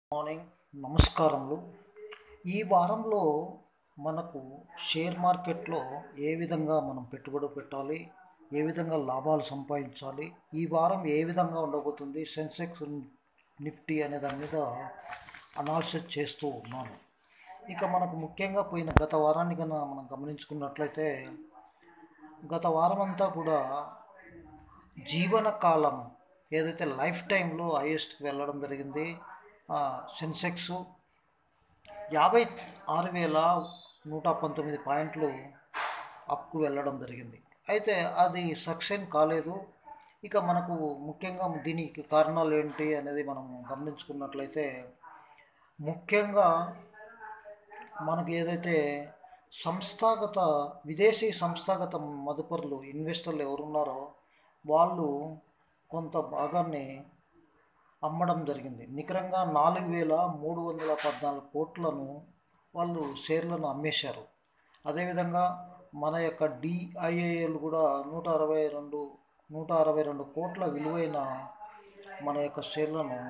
morning నమస్కారములు ఈ వారంలో మనకు షేర్ మార్కెట్లో ఏ విధంగా మనం పెట్టుబడి పెట్టాలి ఏ విధంగా లాభాలు సంపాదించాలి ఈ వారం ఏ విధంగా ఉండబోతుంది సెన్సెక్స్ నిఫ్టీ అనే దాని మీద అనాలిసిస్ చేస్తూ ఉన్నాను ఇక మనకు ముఖ్యంగా పోయిన గత వారాన్ని కన్నా మనం గమనించుకున్నట్లయితే గత వారం అంతా కూడా జీవన కాలం ఏదైతే లైఫ్ టైంలో హైయెస్ట్కి వెళ్ళడం జరిగింది సెన్సెక్స్ యాభై ఆరు వేల నూట పంతొమ్మిది పాయింట్లు అప్కు వెళ్ళడం జరిగింది అయితే అది సక్సెస్ కాలేదు ఇక మనకు ముఖ్యంగా దీనికి కారణాలు ఏంటి అనేది మనం గమనించుకున్నట్లయితే ముఖ్యంగా మనకు ఏదైతే సంస్థాగత విదేశీ సంస్థాగత మదుపరులు ఇన్వెస్టర్లు ఎవరున్నారో వాళ్ళు కొంత భాగాన్ని అమ్మడం జరిగింది నికరంగా నాలుగు వేల మూడు వందల పద్నాలుగు కోట్లను వాళ్ళు షేర్లను అమ్మేశారు అదేవిధంగా మన యొక్క డిఐఏఎల్ కూడా నూట అరవై రెండు నూట అరవై రెండు కోట్ల విలువైన మన యొక్క షేర్లను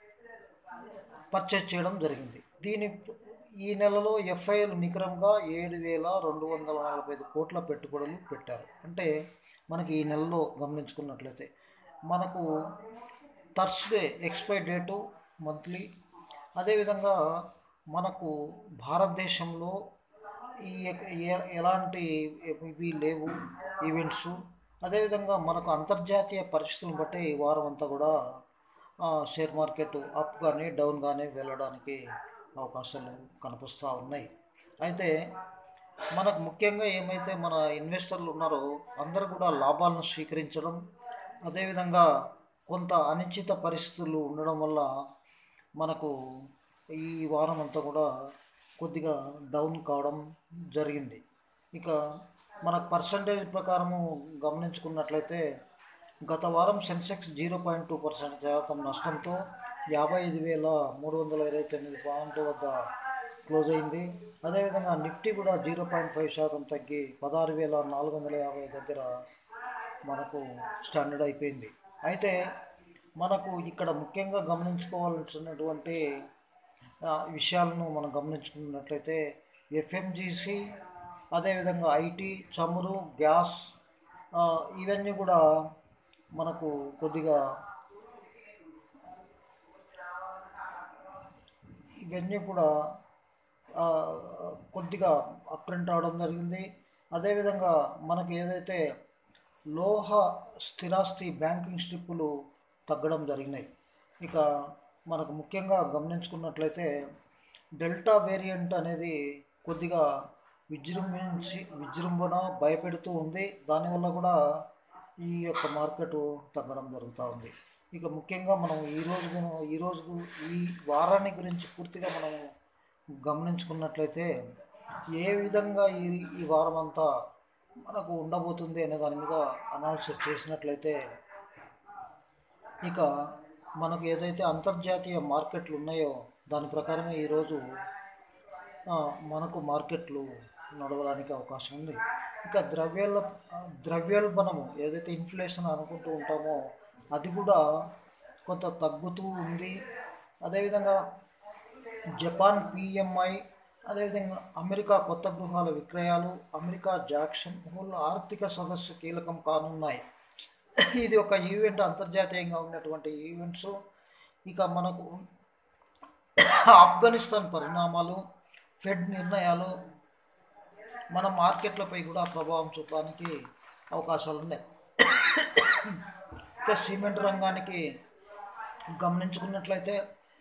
పర్చేజ్ చేయడం జరిగింది దీని ఈ నెలలో ఎఫ్ఐఎల్ నికరంగా ఏడు వేల రెండు వందల నలభై ఐదు కోట్ల పెట్టుబడులు పెట్టారు అంటే మనకి ఈ నెలలో గమనించుకున్నట్లయితే మనకు థర్స్డే ఎక్స్పైర్ డేటు మంత్లీ అదేవిధంగా మనకు భారతదేశంలో ఈ ఎ- ఎలాంటి ఇవి లేవు ఈవెంట్స్ అదేవిధంగా మనకు అంతర్జాతీయ పరిస్థితులను బట్టి ఈ వారం అంతా కూడా ఆ, షేర్ మార్కెట్ అప్ కానీ డౌన్ కానీ వెళ్ళడానికి అవకాశాలు కనిపిస్తూ ఉన్నాయి అయితే మనకు ముఖ్యంగా ఏమైతే మన ఇన్వెస్టర్లు ఉన్నారో అందరూ కూడా లాభాలను స్వీకరించడం అదేవిధంగా కొంత అనిశ్చిత పరిస్థితులు ఉండడం వల్ల మనకు ఈ వారం అంతా కూడా కొద్దిగా డౌన్ కావడం జరిగింది ఇక మన పర్సంటేజ్ ప్రకారము గమనించుకున్నట్లయితే గత వారం Sensex zero point two percent శాతం నష్టంతో యాభై ఐదు వేల మూడు వందల ఇరవై తొమ్మిది పాయింట్ వద్ద క్లోజ్ అయింది అదేవిధంగా నిఫ్టీ కూడా జీరో పాయింట్ ఫైవ్ శాతం తగ్గి పదహారు వేల నాలుగు వందల యాభై దగ్గర మనకు స్టాండర్డ్ అయిపోయింది అయితే మనకు ఇక్కడ ముఖ్యంగా గమనించుకోవాల్సినటువంటి ఆ, విషయాలను మనం గమనించుకున్నట్లయితే ఎఫ్ఎంజీసీ అదేవిధంగా ఐటీ చమురు గ్యాస్ ఆ, ఇవన్నీ కూడా మనకు కొద్దిగా ఇవన్నీ కూడా ఆ, కొద్దిగా అప్రింట్ అవడం జరిగింది అదేవిధంగా మనకు ఏదైతే లోహ స్థిరాస్తి బ్యాంకింగ్ స్ట్రిప్పులు తగ్గడం జరిగినాయి ఇక మనకు ముఖ్యంగా గమనించుకున్నట్లయితే డెల్టా వేరియంట్ అనేది కొద్దిగా విజృంభించి విజృంభణ భయపెడుతూ ఉంది దానివల్ల కూడా ఈ యొక్క మార్కెట్ తగ్గడం జరుగుతూ ఉంది ఇక ముఖ్యంగా మనం ఈ రోజు ఈ రోజు ఈ వారాన్ని గురించి పూర్తిగా మనం గమనించుకున్నట్లయితే ఏ విధంగా ఈ ఈ వారం అంతా మనకు ఉండబోతుంది అనే దాని మీద అనాలిసిస్ చేసినట్లయితే ఇక మనకు ఏదైతే అంతర్జాతీయ మార్కెట్లు ఉన్నాయో దాని ప్రకారమే ఈరోజు ఆ, మనకు మార్కెట్లు నడవడానికి అవకాశం ఉంది ఇక ద్రవ్యోల్ ద్రవ్యోల్బణము ఏదైతే ఇన్ఫ్లేషన్ అనుకుంటూ ఉంటామో అది కూడా కొంత తగ్గుతూ ఉంది అదేవిధంగా జపాన్ పిఎంఐ అదేవిధంగా అమెరికా కొత్త గృహాల విక్రయాలు అమెరికా జాక్సన్ హోల్ ఆర్థిక సదస్సు కీలకం కానున్నాయి ఇది ఒక ఈవెంట్ అంతర్జాతీయంగా ఉన్నటువంటి ఈవెంట్స్ ఇక మనకు ఆఫ్ఘనిస్తాన్ పరిణామాలు ఫెడ్ నిర్ణయాలు మన మార్కెట్లపై కూడా ప్రభావం చూపడానికి అవకాశాలు ఉన్నాయి ఇక సిమెంట్ రంగానికి గమనించుకున్నట్లయితే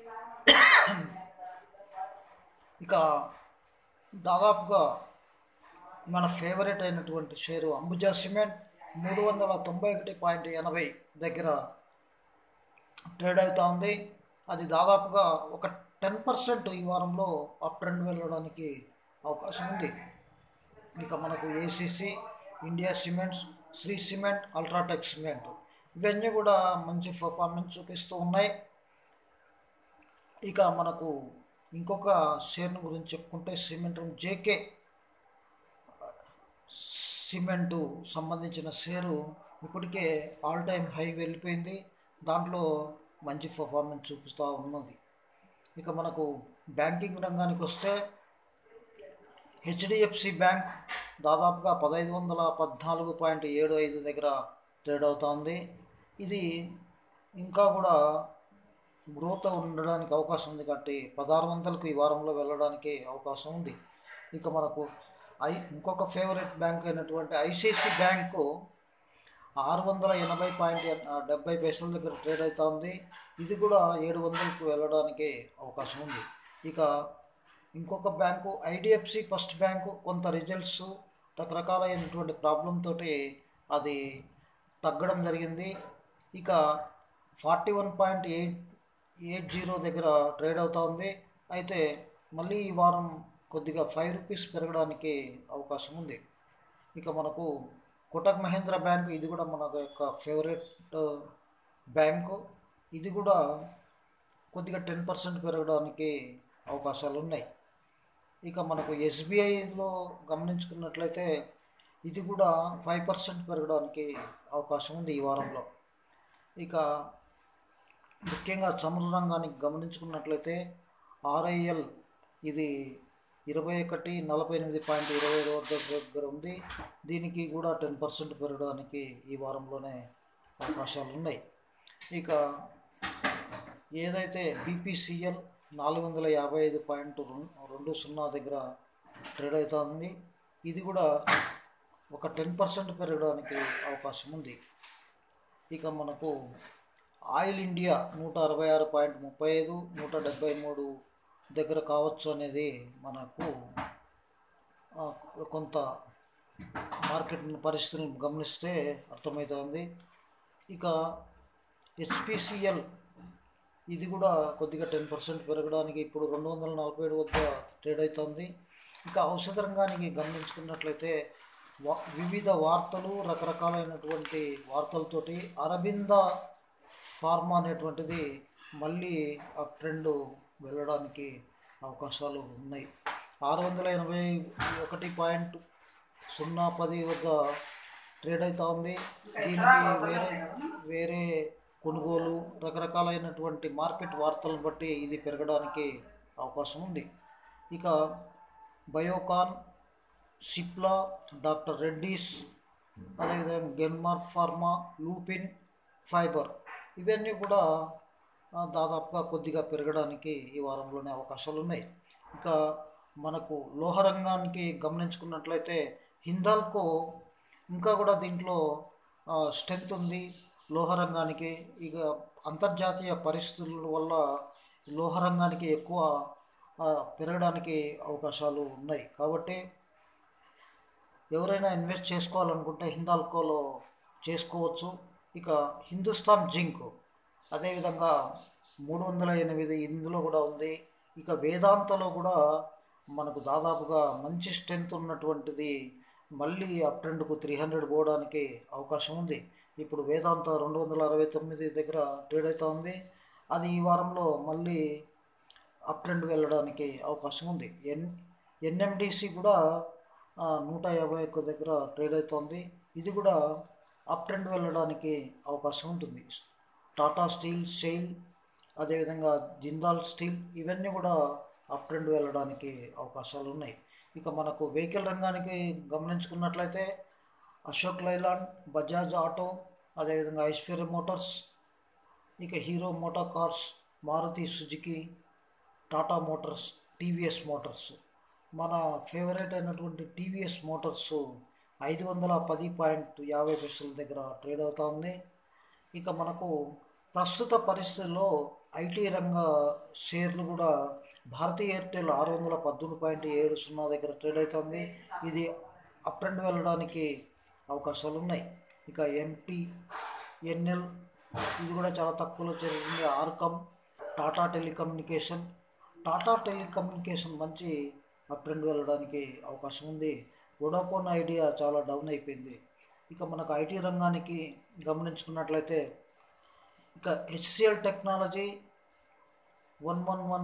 ఇక దాదాపుగా మన ఫేవరెట్ అయినటువంటి షేరు అంబుజా సిమెంట్ మూడు వందల తొంభై ఒకటి పాయింట్ ఎనభై దగ్గర ట్రేడ్ అవుతూ ఉంది అది దాదాపుగా ఒక టెన్ పర్సెంట్ ఈ వారంలో అప్ ట్రెండ్ వెళ్ళడానికి అవకాశం ఉంది ఇక మనకు ACC India cements Shree cement UltraTech cement ఇవన్నీ కూడా మంచి పర్ఫార్మెన్స్ చూపిస్తూ ఉన్నాయి ఇక మనకు ఇంకొక షేర్ను గురించి చెప్పుకుంటే సిమెంట్ జేకే సిమెంటు సంబంధించిన షేరు ఇప్పటికే ఆల్ టైమ్ హై వెళ్ళిపోయింది దాంట్లో మంచి పర్ఫార్మెన్స్ చూపిస్తూ ఉన్నది ఇక మనకు బ్యాంకింగ్ రంగానికి వస్తే హెచ్డిఎఫ్సి బ్యాంక్ దాదాపుగా పదహైదు వందల పద్నాలుగు పాయింట్ ఏడు ఐదు దగ్గర ట్రేడ్ అవుతోంది ఇది ఇంకా కూడా గ్రోత్ ఉండడానికి అవకాశం ఉంది కాబట్టి పదహారు వందలకు ఈ వారంలో వెళ్ళడానికి అవకాశం ఉంది ఇక మనకు ఐ ఇంకొక ఫేవరెట్ బ్యాంక్ అయినటువంటి ఐసిఐసి బ్యాంకు ఆరు వందల ఎనభై పాయింట్ డెబ్బై పైసల దగ్గర ట్రేడ్ అవుతుంది ఇది కూడా ఏడు వందలకు వెళ్ళడానికి అవకాశం ఉంది ఇక ఇంకొక బ్యాంకు ఐడిఎఫ్సి ఫస్ట్ బ్యాంకు కొంత రిజల్ట్స్ రకరకాలైనటువంటి ప్రాబ్లం తోటి అది తగ్గడం జరిగింది ఇక forty one point eight eight zero దగ్గర ట్రేడ్ అవుతోంది అయితే మళ్ళీ ఈ వారం కొద్దిగా ఫైవ్ రూపీస్ పెరగడానికి అవకాశం ఉంది ఇక మనకు కోటక్ మహేంద్ర బ్యాంక్ ఇది కూడా మన యొక్క ఫేవరెట్ బ్యాంకు ఇది కూడా కొద్దిగా టెన్ పర్సెంట్ పెరగడానికి అవకాశాలు ఉన్నాయి ఇక మనకు ఎస్బీఐలో గమనించుకున్నట్లయితే ఇది కూడా ఫైవ్ పర్సెంట్ పెరగడానికి అవకాశం ఉంది ఈ వారంలో ఇక ముఖ్యంగా చమురు రంగానికి గమనించుకున్నట్లయితే ఆర్ఐఎల్ ఇది ఇరవై ఒకటి నలభై ఎనిమిది పాయింట్ ఇరవై ఐదు వద్ద దగ్గర ఉంది దీనికి కూడా టెన్ పర్సెంట్ పెరగడానికి ఈ వారంలోనే అవకాశాలు ఉన్నాయి ఇక ఏదైతే బీపీసీఎల్ నాలుగు వందల యాభై ఐదు పాయింట్ రెండు సున్నా దగ్గర ట్రేడ్ అవుతుంది ఇది కూడా ఒక టెన్ పర్సెంట్ పెరగడానికి అవకాశం ఉంది ఇక మనకు ఆయిల్ ఇండియా నూట అరవై ఆరు పాయింట్ ముప్పై ఐదు నూట డెబ్బై మూడు దగ్గర కావచ్చు అనేది మనకు ఆ, కొంత మార్కెట్ పరిస్థితులను గమనిస్తే అర్థమవుతుంది ఇక హెచ్పిసిఎల్ ఇది కూడా కొద్దిగా టెన్ పర్సెంట్ పెరగడానికి ఇప్పుడు రెండు వందల నలభై ఏడు వద్ద ట్రేడ్ అవుతుంది ఇక ఔషధ రంగానికి గమనించుకున్నట్లయితే వా- వివిధ వార్తలు రకరకాలైనటువంటి వార్తలతోటి అరబింద ఫార్మా అనేటువంటిది మళ్ళీ ఆ ట్రెండ్ వెళ్ళడానికి అవకాశాలు ఉన్నాయి ఆరు వందల ఎనభై ఒకటి పాయింట్ సున్నా పది వద్ద ట్రేడ్ అవుతా ఉంది దీనికి వేరే వేరే కొనుగోలు రకరకాలైనటువంటి మార్కెట్ వార్తలను బట్టి ఇది పెరగడానికి అవకాశం ఉంది ఇక బయోకాన్ సిప్లా డాక్టర్ రెడ్డీస్ అదేవిధంగా గెన్మార్క్ ఫార్మా లూపిన్ ఫైబర్ ఇవన్నీ కూడా ఆ, దాదాపుగా కొద్దిగా పెరగడానికి ఈ వారంలోనే అవకాశాలు ఉన్నాయి ఇంకా మనకు లోహ రంగానికి గమనించుకున్నట్లయితే హిందాల్కో ఇంకా కూడా దీంట్లో స్ట్రెంత్ ఉంది లోహ రంగానికి ఇక అంతర్జాతీయ పరిస్థితుల వల్ల లోహ రంగానికి ఎక్కువ ఆ, పెరగడానికి అవకాశాలు ఉన్నాయి కాబట్టి ఎవరైనా ఇన్వెస్ట్ చేసుకోవాలనుకుంటే హిందాల్కోలో చేసుకోవచ్చు ఇక హిందుస్థాన్ జింక్ అదేవిధంగా మూడు వందల ఎనిమిది ఇందులో కూడా ఉంది ఇక వేదాంతలో కూడా మనకు దాదాపుగా మంచి స్ట్రెంత్ ఉన్నటువంటిది మళ్ళీ అప్ ట్రెండ్కు త్రీ హండ్రెడ్ పోవడానికి అవకాశం ఉంది ఇప్పుడు వేదాంత రెండు వందల అరవై తొమ్మిది దగ్గర ట్రేడ్ అవుతా ఉంది అది ఈ వారంలో మళ్ళీ అప్ ట్రెండ్ వెళ్ళడానికి అవకాశం ఉంది ఎన్ ఎన్ఎండిసి కూడా ఆ, నూట యాభై ఒక్క దగ్గర ట్రేడ్ అవుతోంది ఇది కూడా అప్ ట్రెండ్ వెళ్ళడానికి అవకాశం ఉంటుంది టాటా స్టీల్ షెయిల్ అదేవిధంగా జిందాల్ స్టీల్ ఇవన్నీ కూడా అప్ ట్రెండ్ వెళ్ళడానికి అవకాశాలు ఉన్నాయి ఇక మనకు వెహికల్ రంగానికి గమనించుకున్నట్లయితే అశోక్ లైలాండ్ బజాజ్ ఆటో అదేవిధంగా ఐశ్వర్య మోటార్స్ ఇక hero motor cars Maruti Suzuki Tata motors TVS motors మన ఫేవరెట్ అయినటువంటి టీవీఎస్ మోటార్స్ ఐదు వందల పది పాయింట్ యాభై పైసల దగ్గర ట్రేడ్ అవుతా ఉంది ఇక మనకు ప్రస్తుత పరిస్థితుల్లో ఐటీ రంగ షేర్లు కూడా భారతీయ ఎయిర్టెల్ ఆరు వందల పద్దెనిమిది పాయింట్ ఏడు సున్నా దగ్గర ట్రేడ్ అవుతుంది ఇది అప్ ట్రెండ్ వెళ్ళడానికి అవకాశాలు ఉన్నాయి ఇక ఎంటీ ఎన్ఎల్ ఇది కూడా చాలా తక్కువలో జరిగింది RCom Tata telecommunication Tata telecommunication మంచి అప్ ట్రెండ్ వెళ్ళడానికి అవకాశం ఉంది వోడాఫోన్ ఐడియా చాలా డౌన్ అయిపోయింది ఇక మనకు ఐటీ రంగానికి గమనించుకున్నట్లయితే ఇక HCL technology one one one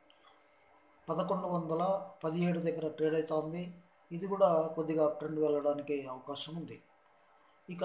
పదకొండు వందల పదిహేడు దగ్గర ట్రేడ్ అవుతోంది ఇది కూడా కొద్దిగా అప్ ట్రెండ్ వెళ్ళడానికి అవకాశం ఉంది ఇక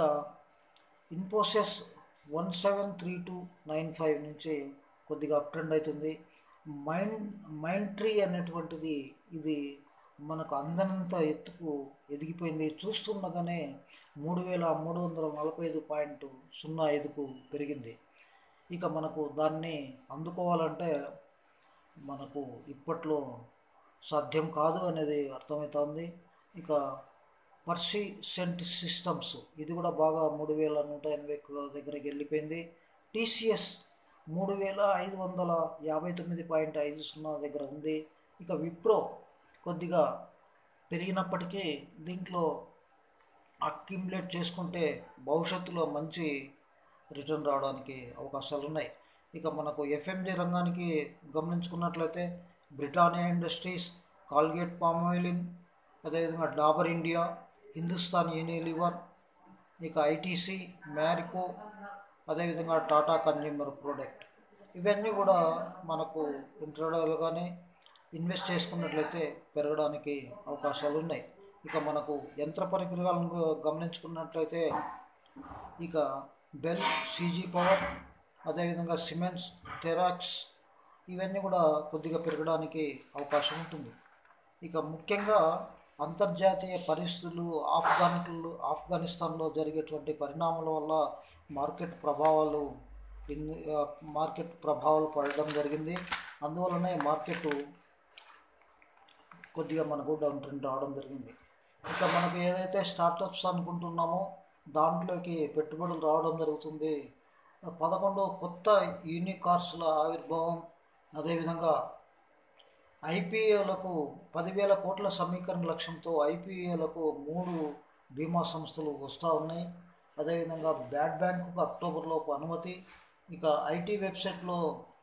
Infosys one seven three two nine five నుంచి కొద్దిగా అప్ ట్రెండ్ అవుతుంది మైండ్ మైండ్ ట్రీ అనేటువంటిది ఇది మనకు అందనంత ఎత్తుకు ఎదిగిపోయింది చూస్తుండగానే మూడు వేల మూడు వందల నలభై ఐదు పాయింట్ సున్నా ఐదుకు పెరిగింది ఇక మనకు దాన్ని అందుకోవాలంటే మనకు ఇప్పట్లో సాధ్యం కాదు అనేది అర్థమవుతోంది ఇక పర్సిసెంట్ సిస్టమ్స్ ఇది కూడా బాగా మూడు వేల నూట ఎనభై దగ్గరికి వెళ్ళిపోయింది టీసీఎస్ మూడు వేల ఐదు వందల యాభై తొమ్మిది పాయింట్ ఐదు సున్నా దగ్గర ఉంది ఇక విప్రో కొద్దిగా పెరిగినప్పటికీ దీంట్లో అక్యుములేట్ చేసుకుంటే భవిష్యత్తులో మంచి రిటర్న్ రావడానికి అవకాశాలు ఉన్నాయి ఇక మనకు ఎఫ్ఎంజీ రంగానికి గమనించుకున్నట్లయితే బ్రిటానియా ఇండస్ట్రీస్ కాల్గేట్ పామాయిలిన్ అదేవిధంగా డాబర్ ఇండియా హిందుస్థాన్ యూనిలివర్ ఇక ఐటీసీ మ్యారికో అదేవిధంగా టాటా కన్జ్యూమర్ ప్రోడక్ట్ ఇవన్నీ కూడా మనకు ఇంట్రాడేలుగానే ఇన్వెస్ట్ చేసుకున్నట్లయితే పెరగడానికి అవకాశాలు ఉన్నాయి ఇక మనకు యంత్ర పరికరాలను గమనించుకున్నట్లయితే ఇక బెల్ సీజీ పవర్ అదేవిధంగా సిమెంట్స్ టెరాక్స్ ఇవన్నీ కూడా కొద్దిగా పెరగడానికి అవకాశం ఉంటుంది ఇక ముఖ్యంగా అంతర్జాతీయ పరిస్థితులు ఆఫ్ఘనికులు ఆఫ్ఘనిస్తాన్లో జరిగేటువంటి పరిణామాల వల్ల మార్కెట్ ప్రభావాలు ఇన్ని మార్కెట్ ప్రభావాలు పడడం జరిగింది అందువలనే మార్కెట్ కొద్దిగా మనకు డౌన్ ట్రెండ్ రావడం జరిగింది ఇక మనకు ఏదైతే స్టార్టప్స్ అనుకుంటున్నామో దాంట్లోకి పెట్టుబడులు రావడం జరుగుతుంది పదకొండు కొత్త యూనికార్స్ల ఆవిర్భావం అదేవిధంగా ఐపీఏలకు పదివేల కోట్ల సమీకరణ లక్ష్యంతో ఐపీఏలకు మూడు బీమా సంస్థలు వస్తూ ఉన్నాయి అదేవిధంగా బ్యాడ్ బ్యాంకుకు అక్టోబర్లోపు అనుమతి ఇక ఐటీ వెబ్సైట్లో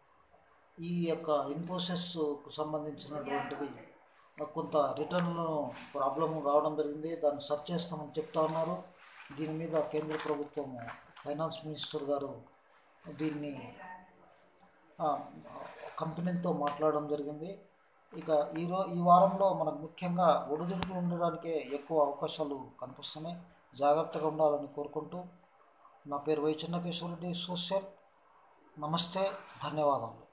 ఈ యొక్క ఇన్ఫోసిస్కు సంబంధించినటువంటిది కొంత రిటర్న్లో ప్రాబ్లం రావడం జరిగింది దాన్ని సర్చ్ చేస్తామని చెప్తా ఉన్నారు దీని మీద కేంద్ర ప్రభుత్వం ఫైనాన్స్ మినిస్టర్ గారు దీన్ని కంపెనీతో మాట్లాడడం జరిగింది ఇక ఈరో ఈ వారంలో మనకు ముఖ్యంగా ఒడిదుడుకులు ఉండడానికే ఎక్కువ అవకాశాలు కనిపిస్తున్నాయి జాగ్రత్తగా ఉండాలని కోరుకుంటూ నా పేరు వై చిన్నకేశ్వరరెడ్డి సోషల్ నమస్తే ధన్యవాదాలు